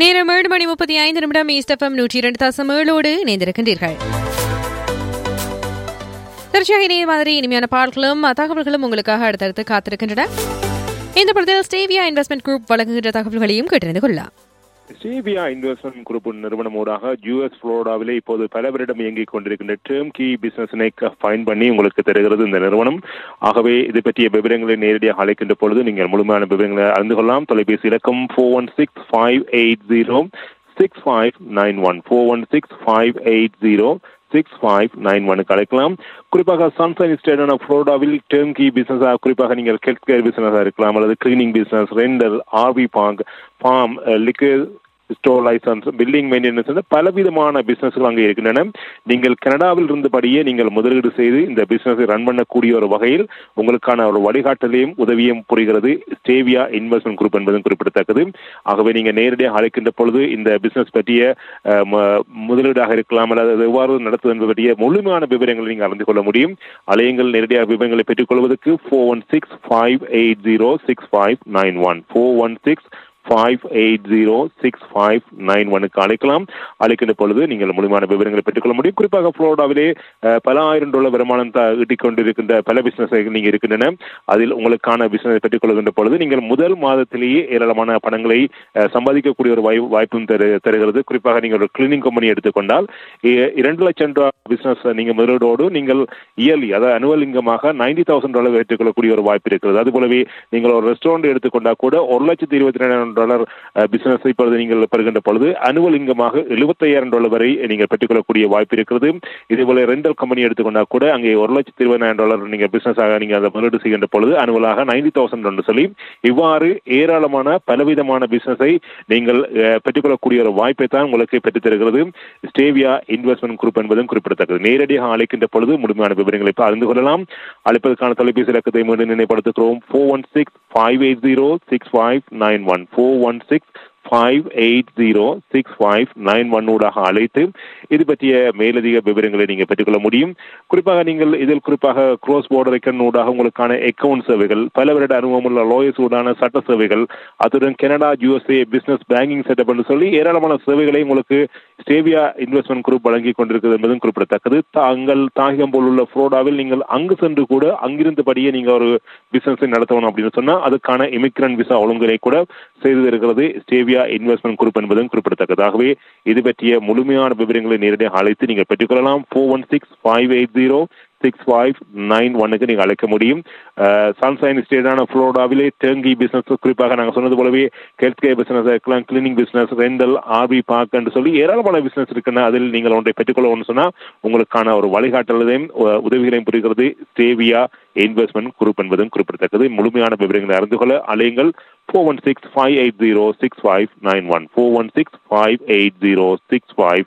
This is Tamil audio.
நேரம் ஏழு மணி முப்பத்தி ஐந்து நிமிடம் ஈஸ்டஃபம் நூற்றி இரண்டு தசம் ஏழோடு இணைந்திருக்கின்றீர்கள் திருச்சியாக இணைய மாதிரி இனிமையான பாடல்களும் தகவல்களும் உங்களுக்காக அடுத்தடுத்து காத்திருக்கின்றன இந்த படத்தில் ஸ்டேவியா இன்வெஸ்ட்மெண்ட் குரூப் வழங்குகின்ற தகவல்களையும் கேட்டறிந்து கொள்ளலாம் சிபிஐ இன்வெஸ்ட்மெண்ட் குரூப் நிறுவனம் ஊடாக யூஎஸ் புளோரிடாவிலே இப்போது பலவரிடம் இயங்கிக் கொண்டிருக்கின்ற டேர்ம் கீ பிசினஸினை ஃபைன் பண்ணி உங்களுக்கு தருகிறது இந்த நிறுவனம் ஆகவே இது பற்றிய விவரங்களை நேரடியாக அழைக்கின்ற பொழுது நீங்கள் முழுமையான விவரங்களை அறிந்து கொள்ளலாம் தொலைபேசி இலக்கம் four one six five eight zero six five nine one four one six five eight zero six five nine ஒனுக்கு அழைக்கலாம் குறிப்பாக சன்சைன் ஸ்டேடான ஃப்ளோரிடாவில் டேர்ம் கீ பிசினஸாக குறிப்பாக நீங்கள் ஹெல்த் கேர் பிசினஸாக இருக்கலாம் அல்லது cleaning business rental RV park farm liquor store license building maintenance பலவிதமான பிசினஸ்கள் அங்கே இருக்கின்றன நீங்கள் கனடாவில் இருந்தபடியே நீங்கள் முதலீடு செய்து இந்த பிசினஸை ரன் பண்ணக்கூடிய ஒரு வகையில் உங்களுக்கான ஒரு வழிகாட்டலையும் உதவியும் புரிகிறது ஸ்டேவியா இன்வெஸ்ட்மெண்ட் குரூப் என்பதும் குறிப்பிடத்தக்கது ஆகவே நீங்கள் நேரடியாக அழைக்கின்ற பொழுது இந்த பிசினஸ் பற்றிய அஹ், ம- முதலீடாக இருக்கலாம் அல்லது அது எவ்வாறு நடத்துவது என்பது பற்றிய முழுமையான விவரங்களை நீங்கள் அறிந்து கொள்ள முடியும் அலையங்கள் நேரடியாக விவரங்களை பெற்றுக்கொள்வதற்கு four one six five eight zero six five nine one four one six five eight zero six five nine ஒனுக்கு அழைக்கலாம் அழைக்கின்ற பொழுது நீங்கள் முழுமையான விவரங்களை பெற்றுக்கொள்ள முடியும் குறிப்பாக புளோரிடாவிலே அஹ், பல ஆயிரம் டாலர் வருமானம் த- ஈட்டிக் கொண்டிருக்கின்ற பல பிசினஸ் நீங்கள் இருக்கின்றன அதில் உங்களுக்கான பிசினஸ் பெற்றுக்கொள்கின்ற பொழுது நீங்கள் முதல் மாதத்திலேயே ஏராளமான பணங்களை அஹ், சம்பாதிக்கக்கூடிய ஒரு வாய் வாய்ப்பும் தரு தருகிறது குறிப்பாக நீங்கள் ஒரு கிளீனிங் கம்பெனி எடுத்துக்கொண்டால் இ- இரண்டு லட்சம் ரூபாய் பிசினஸ் நீங்கள் முதலீடோடு நீங்கள் இயர்லி அதாவது அனுவல் இங்கமாக நைன்டி தௌசண்ட் டாலர் பெற்றுக்கொள்ளக்கூடிய ஒரு வாய்ப்பு இருக்கிறது அதுபோலவே நீங்கள் ஒரு ரெஸ்டாரண்ட் எடுத்துக்கொண்டால் கூட ஒரு லட்சத்தி இருபத்தி ரெண்டாயிரம் டாலர் பிசினஸ் இப்பொழுது நீங்கள் பெறுகின்ற பொழுது அனுவல் இங்கமாக எழுபத்தையாயிரம் டாலர் வரை நீங்கள் பெற்றுக்கொள்ளக்கூடிய வாய்ப்பு இருக்கிறது இதேபோல ரெண்டல் கம்பெனி எடுத்துக்கொண்டால் கூட அங்கே ஒரு லட்சத்தி இருபதாயிரம் டாலர் நீங்கள் பிசினஸ் ஆக நீங்கள் அதை முதலீடு செய்கின்ற பொழுது அனுவலாக நைன்டி தௌசண்ட் என்று சொல்லி இவ்வாறு ஏராளமான பலவிதமான பிசினஸை நீங்கள் அஹ், பெற்றுக்கொள்ளக்கூடிய ஒரு வாய்ப்பை தான் உங்களுக்கு பெற்றுத் தருகிறது ஸ்டேவியா இன்வெஸ்ட்மெண்ட் குரூப் என்பதும் குறிப்பிடத்தக்கது நேரடியாக அழைக்கின்ற பொழுது முழுமையான விவரங்களை இப்ப அறிந்து கொள்ளலாம் அழைப்பதற்கான தொலைபேசி இலக்கத்தை மீண்டும் நினைப்படுத்துகிறோம் four one six five eight zero six five nine one four one six five eight zero six five nine one ஊடாக அழைத்து இது பற்றிய மேலதிக விவரங்களை நீங்கள் பெற்றுக்கொள்ள முடியும் குறிப்பாக நீங்கள் இதில் குறிப்பாக க்ரோஸ் போர்டர் ரெக்கன் ஊடாக உங்களுக்கான அக்கவுண்ட் சேவைகள் பல வருட அனுபவமுள்ள லாயர்ஸ் ஊடான சட்ட சேவைகள் அத்துடன் Canada USA business banking setup என்று சொல்லி ஏராளமான சேவைகளை உங்களுக்கு ஸ்டேவியா இன்வெஸ்ட்மெண்ட் குரூப் வழங்கி கொண்டிருக்கிறது என்பதும் குறிப்பிடத்தக்கது தாங்கள் தாயகம் போல் உள்ள ஃப்ளோரிடாவில் நீங்கள் அங்கு சென்று கூட அங்கிருந்தபடியே நீங்கள் ஒரு பிசினஸை நடத்தணும் அப்படின்னு சொன்னா அதுக்கான இமிக்ரன்ட் விசா ஒழுங்கலை கூட செய்து இருக்கிறது ஸ்டேவியா இன்வெஸ்ட்மெண்ட் குரூப் என்பதும் குறிப்பிடத்தக்கது ஆகவே இது பற்றிய முழுமையான விவரங்களை நேரடியாக அழைத்து நீங்கள் பெற்றுக்கொள்ளலாம் four one six five eight zero six five nine ஒன்னுக்கு நீங்கள் அழைக்க முடியும் சன்சைன் ஸ்டேட்டான ஃப்ளோரிடாவிலே டேங்கி பிசினஸ் குறிப்பாக நாங்கள் சொன்னது போலவே ஹெல்த் கேர் பிசினஸ் இருக்கலாம் cleaning business rental RV park என்று சொல்லி ஏராளமான பிசினஸ் இருக்குன்னா அதில் நீங்கள் ஒன்றை பெற்றுக்கொள்ளணும்னு சொன்னால் உங்களுக்கான ஒரு வழிகாட்டலையும் உ- உதவிகளையும் புரிகிறது ஸ்டேவியா இன்வெஸ்ட்மெண்ட் குரூப் என்பதும் குறிப்பிடத்தக்கது முழுமையான விவரங்களை அறிந்து கொள்ள அலையுங்கள் four one six five eight zero six five nine one four one six five eight zero six five